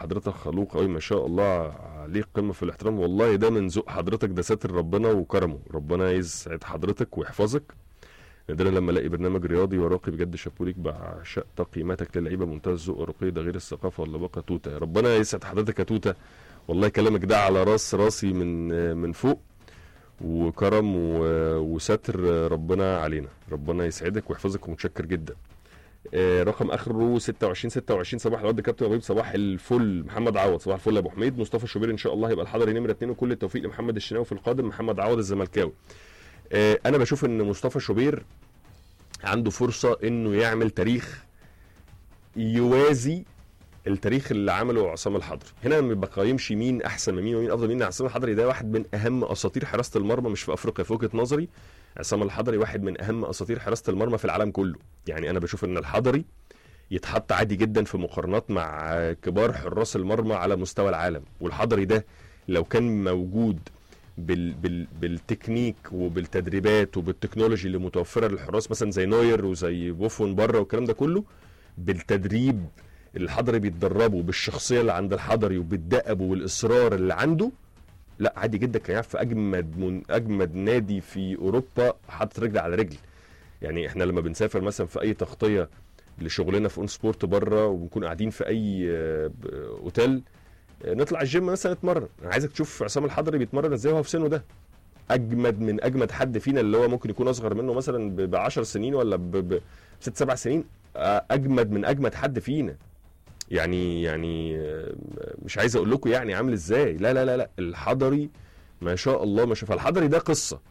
حضرتك خلوق قوي ما شاء الله عليك قمه في الاحترام والله ده من ذوق حضرتك ده ساتر ربنا وكرمه ربنا يسعد حضرتك ويحفظك نادرا لما الاقي برنامج رياضي وراقي بجد شابوليك بعشق تقييماتك للعيبه منتهى الذوق والرقي ده غير الثقافه واللباقه توته ربنا يسعد حضرتك يا توته والله كلامك ده على راس راسي من من فوق وكرم و- وستر ربنا علينا ربنا يسعدك ويحفظك ومتشكر جدا آه، رقم اخره 26 26 صباح الورد كابتن ابراهيم صباح الفل محمد عوض صباح الفل يا ابو حميد مصطفى شوبير ان شاء الله هيبقى الحضري نمره اثنين وكل التوفيق لمحمد الشناوي في القادم محمد عوض الزملكاوي آه، انا بشوف ان مصطفى شوبير عنده فرصه انه يعمل تاريخ يوازي التاريخ اللي عمله عصام الحضري هنا ما بقيمش مين احسن من مين ومين افضل من مين عصام الحضري ده واحد من اهم اساطير حراسه المرمى مش في افريقيا في وجهه نظري عصام الحضري واحد من اهم اساطير حراسه المرمى في العالم كله يعني انا بشوف ان الحضري يتحط عادي جدا في مقارنات مع كبار حراس المرمى على مستوى العالم والحضري ده لو كان موجود بال بال بالتكنيك وبالتدريبات وبالتكنولوجي اللي متوفره للحراس مثلا زي نوير وزي بوفون بره والكلام ده كله بالتدريب اللي الحضري بيتدربوا بالشخصيه اللي عند الحضري وبالدأب والاصرار اللي عنده لا عادي جدا كان يلعب في اجمد من اجمد نادي في اوروبا حاطط رجل على رجل يعني احنا لما بنسافر مثلا في اي تغطيه لشغلنا في اون سبورت بره وبنكون قاعدين في اي آه، ب- اوتيل آه، نطلع الجيم مثلا نتمرن انا عايزك تشوف عصام الحضري بيتمرن ازاي وهو في سنه ده اجمد من اجمد حد فينا اللي هو ممكن يكون اصغر منه مثلا ب 10 سنين ولا ب- ب 6 7 سنين آه، اجمد من اجمد حد فينا يعني يعني آه، مش عايز اقول لكم يعني عامل ازاي لا لا لا لا الحضري ما شاء الله ما شاء الله الحضري ده قصه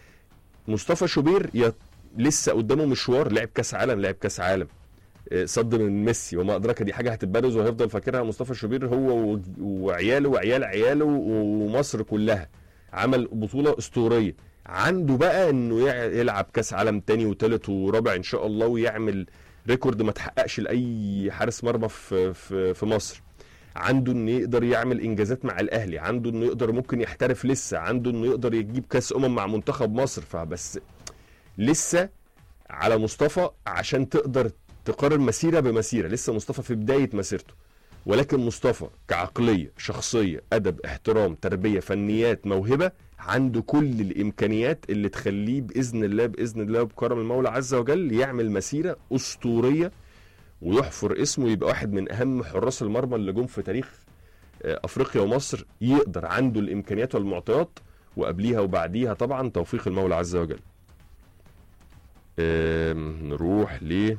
مصطفى شوبير يا لسه قدامه مشوار لعب كاس عالم لعب كاس عالم آه، صد من ميسي وما ادراك دي حاجه هتتبرز وهيفضل فاكرها مصطفى شوبير هو و- وعياله وعيال عياله ومصر كلها عمل بطوله اسطوريه عنده بقى انه يع- يلعب كاس عالم تاني وتالت ورابع ان شاء الله ويعمل ريكورد ما تحققش لاي حارس مرمى في في في مصر عنده انه يقدر يعمل انجازات مع الاهلي عنده انه يقدر ممكن يحترف لسه عنده انه يقدر يجيب كاس امم مع منتخب مصر فبس لسه على مصطفى عشان تقدر تقارن مسيره بمسيره لسه مصطفى في بدايه مسيرته ولكن مصطفى كعقليه شخصيه ادب احترام تربيه فنيات موهبه عنده كل الامكانيات اللي تخليه باذن الله باذن الله بكرم المولى عز وجل يعمل مسيره اسطوريه ويحفر اسمه يبقى واحد من اهم حراس المرمى اللي جم في تاريخ آه، افريقيا ومصر يقدر عنده الامكانيات والمعطيات وقبليها وبعديها طبعا توفيق المولى عز وجل آم، نروح ل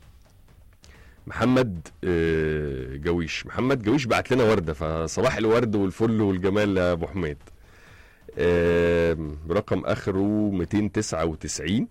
محمد آه، جويش محمد جويش بعت لنا ورده فصباح الورد والفل والجمال يا ابو حميد آم، رقم اخره 299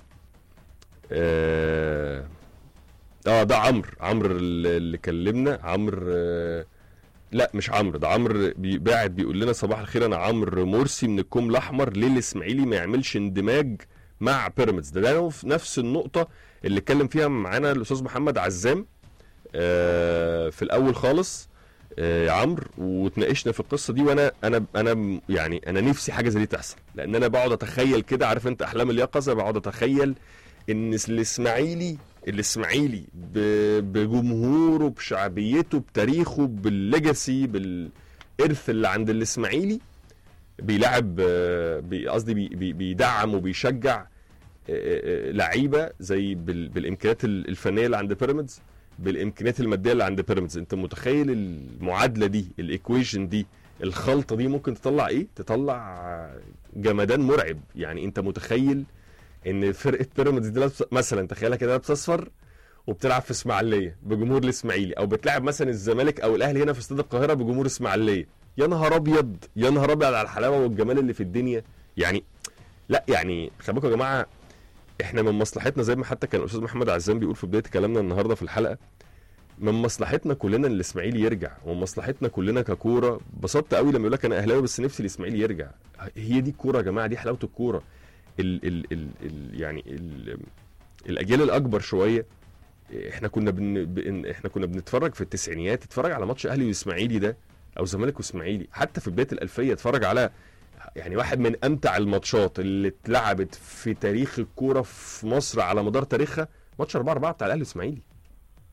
اه آه، ده عمرو عمرو اللي اللي كلمنا عمرو آه، لا مش عمرو ده عمرو بي- باعت بيقول لنا صباح الخير انا عمرو مرسي من الكوم الاحمر ليه الاسماعيلي ما يعملش اندماج مع بيراميدز ده, ده في نفس النقطه اللي اتكلم فيها معانا الاستاذ محمد عزام آه، في الاول خالص آه، يا عمرو واتناقشنا في القصه دي وانا انا انا م- يعني انا نفسي حاجه زي دي تحصل لان انا بقعد اتخيل كده عارف انت احلام اليقظه بقعد اتخيل ان الاسماعيلي الاسماعيلي ب- بجمهوره بشعبيته بتاريخه بالليجاسي بالارث اللي عند الاسماعيلي بيلعب آه، بي- قصدي بي- بي- بيدعم وبيشجع آه، آه، لعيبه زي بال- بالامكانيات ال- الفنيه اللي عند بيراميدز بالامكانيات الماديه اللي عند بيراميدز انت متخيل المعادله دي الايكويشن دي الخلطه دي ممكن تطلع ايه تطلع جمدان مرعب يعني انت متخيل ان فرقه بيراميدز دي لابسه مثلا تخيلها كده لابسه اصفر وبتلعب في اسماعيليه بجمهور الاسماعيلي او بتلعب مثلا الزمالك او الاهلي هنا في استاد القاهره بجمهور اسماعيليه يا نهار ابيض يا نهار ابيض على الحلاوه والجمال اللي في الدنيا يعني لا يعني خلي بالكم يا جماعه احنا من مصلحتنا زي ما حتى كان الاستاذ محمد عزام بيقول في بدايه كلامنا النهارده في الحلقه من مصلحتنا كلنا ان الاسماعيلي يرجع ومن مصلحتنا كلنا ككوره بسطت قوي لما يقول لك انا اهلاوي بس نفسي الاسماعيلي يرجع هي دي الكوره يا جماعه دي حلاوه الكوره ال ال ال ال يعني ال الاجيال الاكبر شويه احنا كنا بن بن احنا كنا بنتفرج في التسعينيات تتفرج على ماتش اهلي واسماعيلي ده او زمالك واسماعيلي حتى في بدايه الالفيه اتفرج على يعني واحد من امتع الماتشات اللي اتلعبت في تاريخ الكوره في مصر على مدار تاريخها ماتش 4 4 بتاع الاهلي والاسماعيلي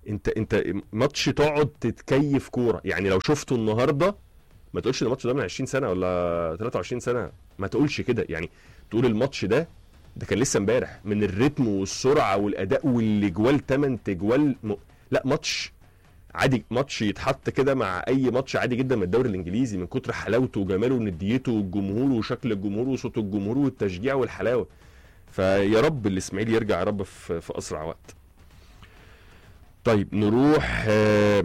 انت انت ماتش تقعد تتكيف كوره يعني لو شفته النهارده ما تقولش الماتش ده من 20 سنه ولا 23 سنه ما تقولش كده يعني تقول الماتش ده ده كان لسه امبارح من الريتم والسرعه والاداء والاجوال 8 اجوال م... لا ماتش عادي ماتش يتحط كده مع اي ماتش عادي جدا من الدوري الانجليزي من كتر حلاوته وجماله ونديته والجمهور وشكل الجمهور وصوت الجمهور والتشجيع والحلاوه فيا رب الاسماعيلي يرجع يا رب في, في اسرع وقت طيب نروح آه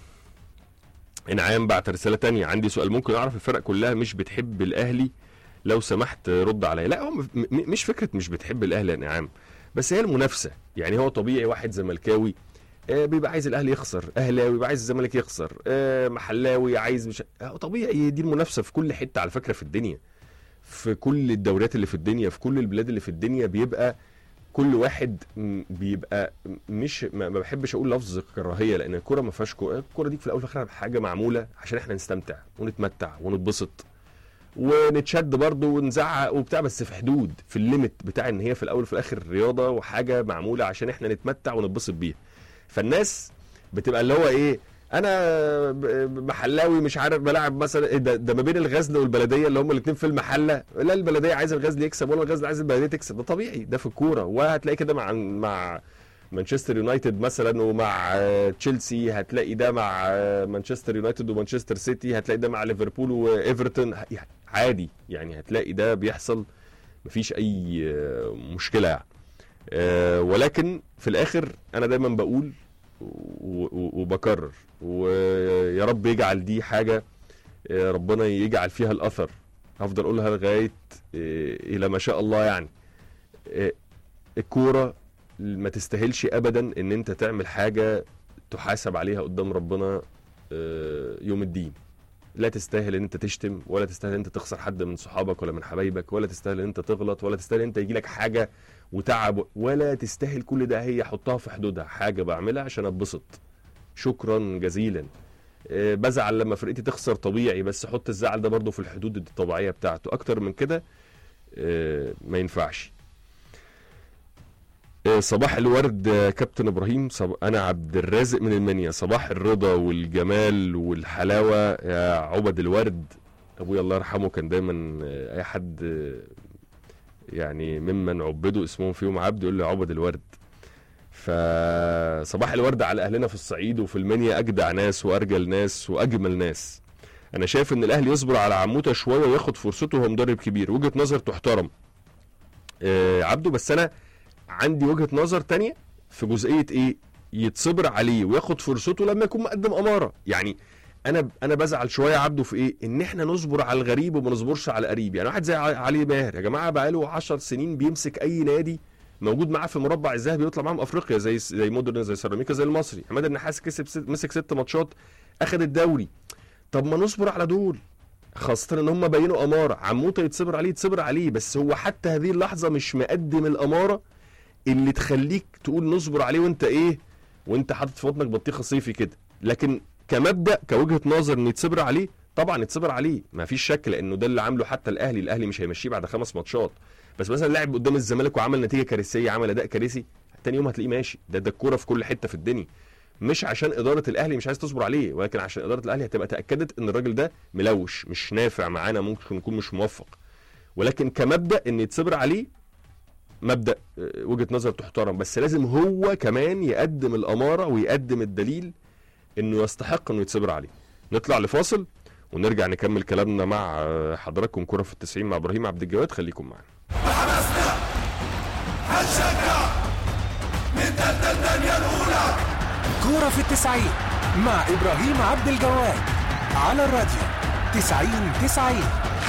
انعام بعت رساله تانية عندي سؤال ممكن اعرف الفرق كلها مش بتحب الاهلي لو سمحت رد عليا لا هو م- م- مش فكره مش بتحب الاهلي يا انعام بس هي المنافسه يعني هو طبيعي واحد زملكاوي آه، بيبقى عايز الاهلي يخسر اهلاوي بيبقى عايز الزمالك يخسر آه، محلاوي عايز مش آه، طبيعي دي المنافسه في كل حته على فكره في الدنيا في كل الدوريات اللي في الدنيا في كل البلاد اللي في الدنيا بيبقى كل واحد م- بيبقى م- مش ما ما بحبش اقول لفظ كراهيه لان الكوره ما فيهاش كوره الكوره دي في الاول وفي الاخر حاجه معموله عشان احنا نستمتع ونتمتع ونتبسط ونتشد برضه ونزعق وبتاع بس في حدود في الليميت بتاع ان هي في الاول وفي الاخر رياضه وحاجه معموله عشان احنا نتمتع ونتبسط بيها فالناس بتبقى اللي هو ايه انا ب- محلاوي مش عارف بلعب مثلا إيه ده, ده ما بين الغزل والبلديه اللي هم الاثنين في المحله لا البلديه عايز الغزل يكسب ولا الغزل عايز البلديه تكسب ده طبيعي ده في الكوره وهتلاقي كده مع مع مانشستر يونايتد مثلا ومع آه، تشيلسي هتلاقي ده مع آه، مانشستر يونايتد ومانشستر سيتي هتلاقي ده مع ليفربول وايفرتون ه- يعني عادي يعني هتلاقي ده بيحصل مفيش اي آه، مشكله يعني آه، ولكن في الاخر انا دايما بقول و- و- وبكرر ويا رب يجعل دي حاجه آه، ربنا يجعل فيها الاثر هفضل اقولها لغايه آه، الى ما شاء الله يعني آه، الكوره ما تستاهلش ابدا ان انت تعمل حاجه تحاسب عليها قدام ربنا آه، يوم الدين لا تستاهل ان انت تشتم ولا تستاهل ان انت تخسر حد من صحابك ولا من حبايبك ولا تستاهل ان انت تغلط ولا تستاهل ان انت يجيلك حاجه وتعب ولا تستاهل كل ده هي حطها في حدودها حاجه بعملها عشان اتبسط شكرا جزيلا آه، بزعل لما فرقتي تخسر طبيعي بس حط الزعل ده برضه في الحدود الطبيعيه بتاعته اكتر من كده آه، ما ينفعش آه، صباح الورد آه، كابتن ابراهيم صب... انا عبد الرازق من المنيا صباح الرضا والجمال والحلاوه يا عبد الورد ابويا الله يرحمه كان دايما آه، اي حد آه، يعني ممن عبدوا اسمهم فيهم عبد يقول لي عبد الورد فصباح الورد على اهلنا في الصعيد وفي المنيا اجدع ناس وارجل ناس واجمل ناس انا شايف ان الاهلي يصبر على عموته شويه وياخد فرصته وهو مدرب كبير وجهه نظر تحترم آه عبده بس انا عندي وجهه نظر تانية في جزئيه ايه يتصبر عليه وياخد فرصته لما يكون مقدم اماره يعني انا انا بزعل شويه يا عبده في ايه ان احنا نصبر على الغريب وما نصبرش على القريب يعني واحد زي ع- علي ماهر يا جماعه بقاله 10 سنين بيمسك اي نادي موجود معاه في مربع الذهبي يطلع معاهم افريقيا زي زي مودرن زي سيراميكا زي المصري عماد النحاس كسب ست مسك ست ماتشات اخذ الدوري طب ما نصبر على دول خاصة ان هم بينوا امارة عموته يتصبر عليه يتصبر عليه بس هو حتى هذه اللحظة مش مقدم الامارة اللي تخليك تقول نصبر عليه وانت ايه وانت حاطط في بطنك بطيخة صيفي كده لكن كمبدأ كوجهة نظر ان يتصبر عليه طبعا يتصبر عليه ما فيش شك لانه ده اللي عامله حتى الاهلي الاهلي مش هيمشيه بعد خمس ماتشات بس مثلا لعب قدام الزمالك وعمل نتيجه كارثيه عمل اداء كارثي تاني يوم هتلاقيه ماشي ده ده الكوره في كل حته في الدنيا مش عشان اداره الاهلي مش عايز تصبر عليه ولكن عشان اداره الاهلي هتبقى تاكدت ان الراجل ده ملوش مش نافع معانا ممكن يكون مش موفق ولكن كمبدا ان يتصبر عليه مبدا آه، وجهه نظر تحترم بس لازم هو كمان يقدم الاماره ويقدم الدليل انه يستحق انه يتصبر عليه نطلع لفاصل ونرجع نكمل كلامنا مع آه، حضراتكم كرة في التسعين مع ابراهيم عبد الجواد خليكم معانا حماسنا هنشجع نتقدم الدنيا الأولى كورة في التسعين مع إبراهيم عبد الجواد على الراديو تسعين تسعين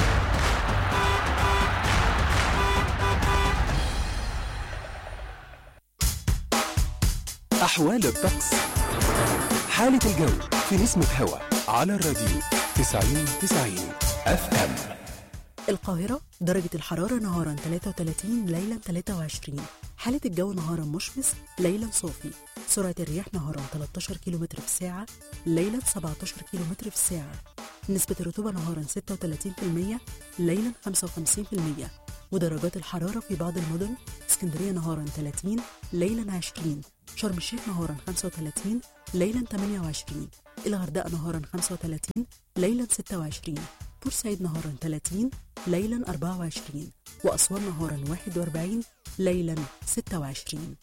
أحوال الطقس حالة الجو في نسمة هوا على الراديو تسعين تسعين اف ام القاهرة درجة الحرارة نهارا 33 ليلا 23 حالة الجو نهارا مشمس ليلا صافي سرعة الرياح نهارا 13 كيلومتر في الساعة ليلا 17 كيلومتر في الساعة نسبة الرطوبة نهارا 36% ليلا 55% ودرجات الحرارة في بعض المدن اسكندرية نهارا 30 ليلا 20 شرم الشيخ نهارا 35 ليلا 28 الغردقة نهارا 35 ليلا 26 بورسعيد نهارا 30 ليلا 24 وأسوان نهارا 41 ليلا 26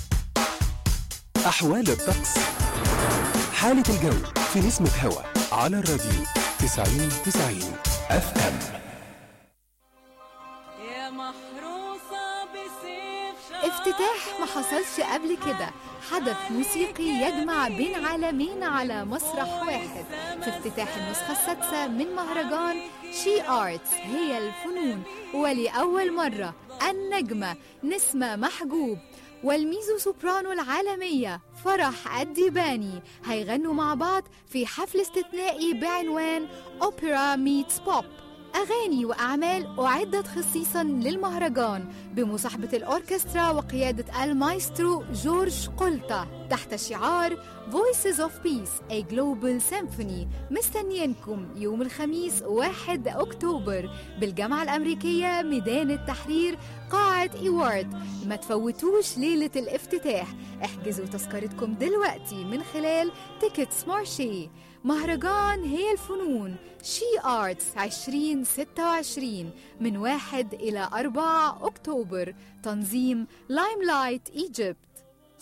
أحوال الطقس حالة الجو في نسمة هوا على الراديو 90 90 اف ام يا محروسة بسيف شعر افتتاح ما حصلش قبل كده حدث موسيقي يجمع بين عالمين على مسرح واحد في افتتاح النسخة السادسة من مهرجان شي آرتس هي الفنون ولأول مرة النجمة نسمة محجوب والميزو سوبرانو العالمية فرح الديباني هيغنوا مع بعض في حفل استثنائي بعنوان أوبرا ميتس بوب أغاني وأعمال أعدت خصيصا للمهرجان بمصاحبة الأوركسترا وقيادة المايسترو جورج قلطة تحت شعار Voices of Peace A Global Symphony مستنيينكم يوم الخميس 1 أكتوبر بالجامعة الأمريكية ميدان التحرير قاعة إيوارد ما تفوتوش ليلة الافتتاح احجزوا تذكرتكم دلوقتي من خلال تيكتس مارشي مهرجان هي الفنون شي آرتس 2026 من 1 إلى 4 أكتوبر تنظيم لايم لايت إيجيبت